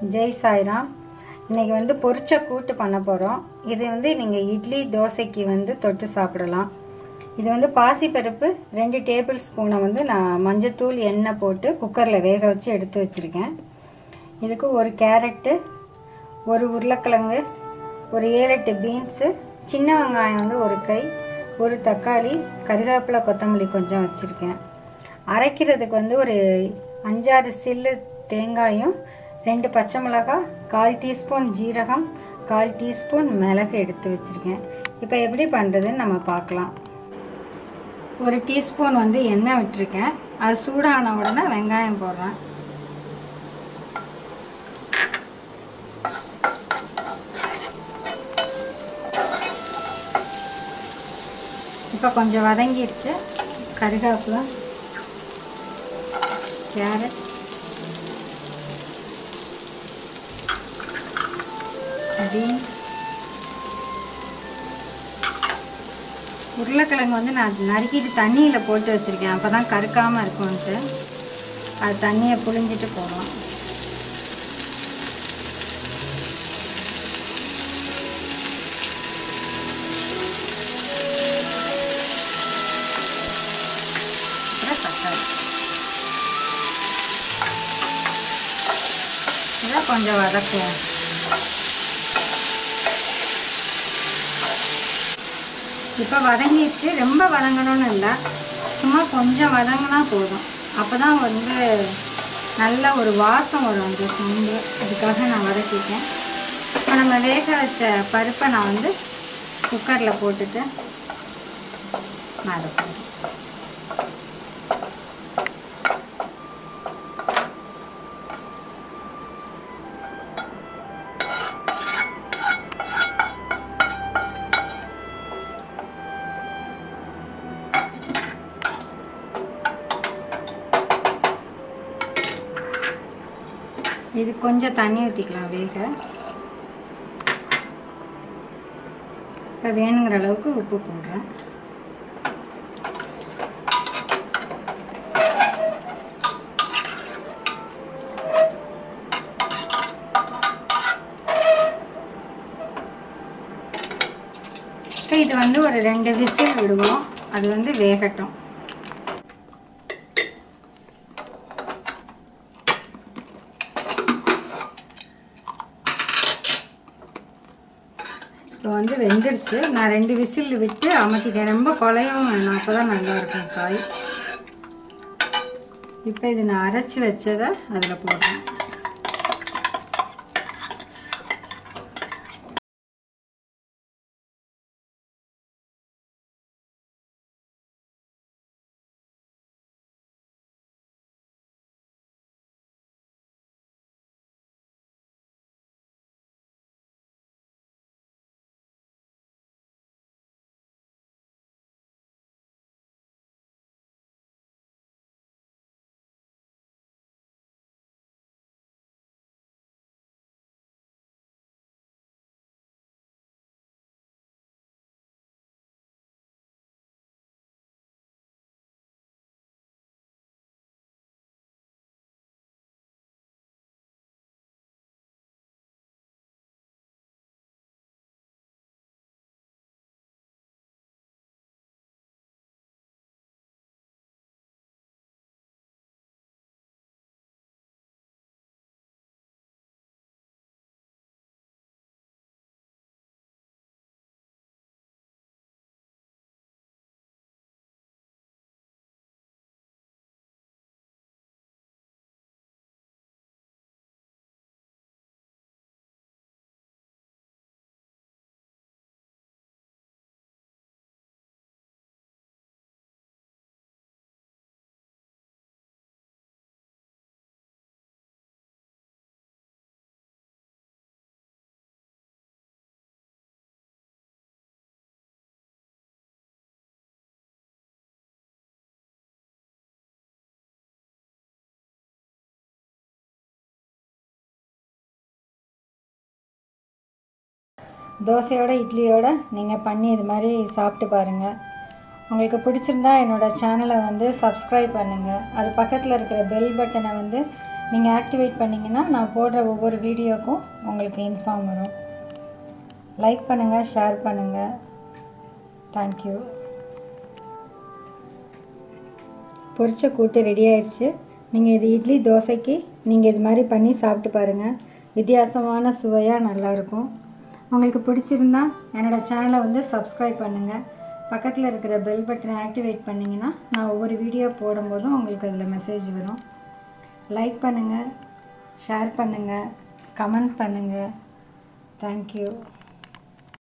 ஜெய் சாய்ராம் இன்றைக்கி வந்து பொரிச்ச கூட்டு பண்ண போகிறோம் இது வந்து நீங்கள் இட்லி தோசைக்கு வந்து தொட்டு சாப்பிடலாம் இது வந்து பாசிப்பருப்பு ரெண்டு டேபிள் ஸ்பூனை வந்து நான் மஞ்சத்தூள் எண்ணெய் போட்டு குக்கரில் வேக வச்சு எடுத்து வச்சுருக்கேன் இதுக்கு ஒரு கேரட்டு ஒரு உருளைக்கிழங்கு ஒரு ஏழு எட்டு பீன்ஸு சின்ன வெங்காயம் வந்து ஒரு கை ஒரு தக்காளி கருவேப்பிலை கொத்தமல்லி கொஞ்சம் வச்சுருக்கேன் அரைக்கிறதுக்கு வந்து ஒரு அஞ்சாறு சில்லு தேங்காயும் ரெண்டு பச்சை மிளகாய் கால் டீஸ்பூன் ஜீரகம் கால் டீஸ்பூன் மிளகு எடுத்து வச்சுருக்கேன் இப்போ எப்படி பண்ணுறதுன்னு நம்ம பார்க்கலாம் ஒரு டீஸ்பூன் வந்து எண்ணெய் விட்டுருக்கேன் அது சூடான உடனே வெங்காயம் போடுறேன் இப்போ கொஞ்சம் வதங்கிடுச்சு கருவேப்பிலை கேரட் பீன்ஸ் உருளைக்கிழங்கு வந்து நான் நறுக்கிட்டு தண்ணியில் போட்டு வச்சுருக்கேன் அப்போ தான் கருக்காமல் இருக்கும்ன்ட்டு அது தண்ணியை புழிஞ்சிட்டு போடலாம் அப்புறம் தக்காளி இதை கொஞ்சம் வதக்குவோம் இப்போ வதங்கிடுச்சு ரொம்ப வதங்கணும்னு இல்லை சும்மா கொஞ்சம் வதங்கினா போதும் அப்போ தான் வந்து நல்ல ஒரு வாசம் வரும் அந்த சோம்பு அதுக்காக நான் வதக்கிட்டேன் இப்போ நம்ம வேக வச்ச பருப்பை நான் வந்து குக்கரில் போட்டுட்டு வதக்குறேன் இது கொஞ்சம் தண்ணி ஊற்றிக்கலாம் வேக இப்போ வேணுங்கிற அளவுக்கு உப்பு போடுறேன் இப்போ இது வந்து ஒரு ரெண்டு விசில் விடுவோம் அது வந்து வேகட்டும் இப்போ வந்து வெந்துருச்சு நான் ரெண்டு விசில் விட்டு அமர்த்திட்டேன் ரொம்ப குழையும் வேணும் அப்போ தான் நல்லாயிருக்கும் காய் இப்போ இது நான் அரைச்சி வச்சதை அதில் போடுறேன் தோசையோட இட்லியோட நீங்கள் பண்ணி இது மாதிரி சாப்பிட்டு பாருங்கள் உங்களுக்கு பிடிச்சிருந்தா என்னோடய சேனலை வந்து சப்ஸ்கிரைப் பண்ணுங்கள் அது பக்கத்தில் இருக்கிற பெல் பட்டனை வந்து நீங்கள் ஆக்டிவேட் பண்ணிங்கன்னா நான் போடுற ஒவ்வொரு வீடியோக்கும் உங்களுக்கு இன்ஃபார்ம் வரும் லைக் பண்ணுங்கள் ஷேர் பண்ணுங்கள் தேங்க்யூ பொரிச்ச கூட்டு ரெடி ஆயிடுச்சு நீங்கள் இது இட்லி தோசைக்கு நீங்கள் இது மாதிரி பண்ணி சாப்பிட்டு பாருங்கள் வித்தியாசமான சுவையாக நல்லாயிருக்கும் உங்களுக்கு பிடிச்சிருந்தா என்னோடய சேனலை வந்து சப்ஸ்கிரைப் பண்ணுங்கள் பக்கத்தில் இருக்கிற பெல் பட்டனை ஆக்டிவேட் பண்ணிங்கன்னா நான் ஒவ்வொரு வீடியோ போடும்போதும் உங்களுக்கு அதில் மெசேஜ் வரும் லைக் பண்ணுங்கள் ஷேர் பண்ணுங்கள் கமெண்ட் பண்ணுங்கள் தேங்க்யூ